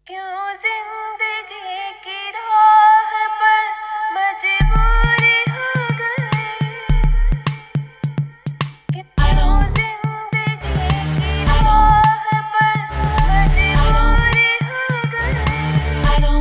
क्यों जिंदगी की राह पर मजबूरी हो गई क्यों जिंदगी की राह पर मजबूरी हो गई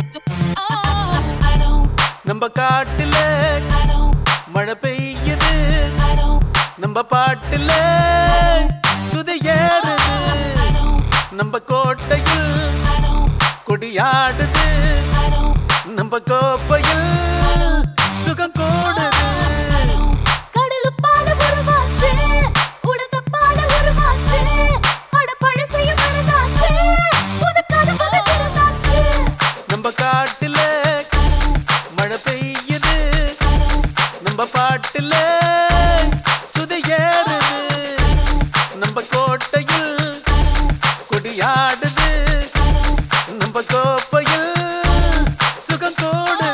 நம்ம காட்டுல மழை பெய்யுது நம்ம பாட்டுல சுதையேறுது நம்ம கோட்டையில் கொடியாடுது நம்ம கோப்பையில் சுகம் கூடுது கடலுப்பால உருவாச்சு உடந்தப்பால உருவாச்சு அட பழசைய மறந்தாச்சு புது கதவு திறந்தாச்சு நம்ம காட்டுல மழை பெய்யுது நம்ம பாட்டுல சுதையேறுது நம்ம கோட்டையில் கொடியாடுது நம்ம கோப்பையில் சுகம் கூடுது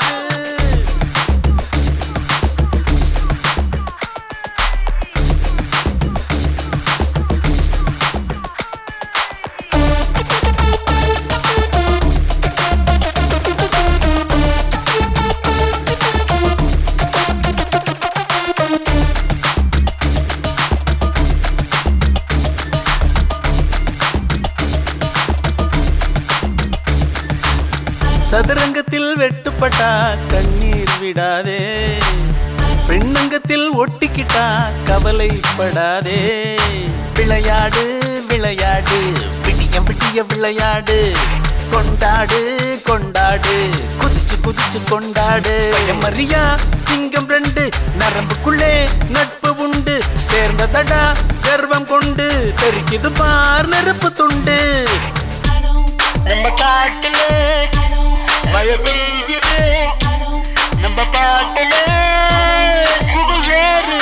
சதுரங்கத்தில் வெட்டுப்பட்டா கண்ணீர் விடாதே பெண்ணங்கத்தில் ஒட்டிக்கிட்டா கவலைப்படாதே விளையாடு விளையாடு விடிய விடிய விளையாடு கொண்டாடு கொண்டாடு குதிச்சு குதிச்சு கொண்டாடு மரியா சிங்கம் ரெண்டு நரம்புக்குள்ளே நட்பு உண்டு சேர்ந்ததடா கர்வம் கொண்டு தெரிக்குது பார் நெருப்பு துண்டு நம்ம காட்டுல மழை பெய்யுது நம்ம பாட்டுல சுகம் ஏறுது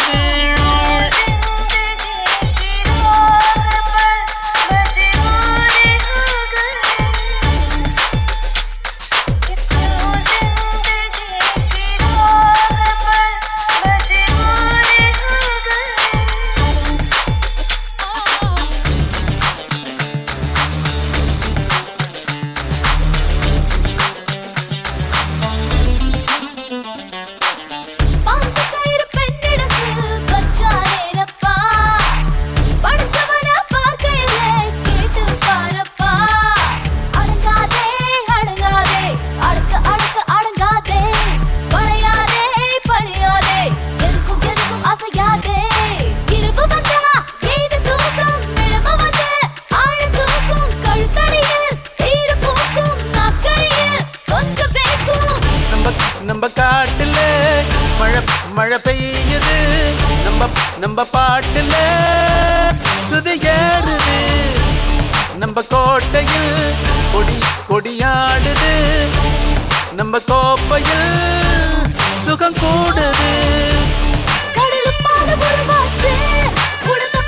பாசக்கயிறு பெண்ணிடத்து வச்சாரேனப்பா படிச்சவன பார்க்கையிலே கேட்டு பாரப்பா அடங்காதே அடங்காதே அடக்க அடக்க அடங்காதே பழையாதே பணியாதே எதுக்கும் எதுக்கும் அசையாதே இரவு வந்தா எய்து தூக்கம் நிழவு வந்து ஆழ தூக்கும் கழுத்தடியில் தீர பூக்கும் நாக்கடியில் கொஞ்சம் பேக்கும் நம்ம நம்ம காட்டுல மழை மழை பெய்யுது நம்ம நம்ம பாட்டுல சுதி ஏறுது நம்ம கோட்டையில் கொடி கொடியாடுது நம்ம கோப்பையில் சுகம் கூடுது கடலுப்பால உருவாச்சு உடந்த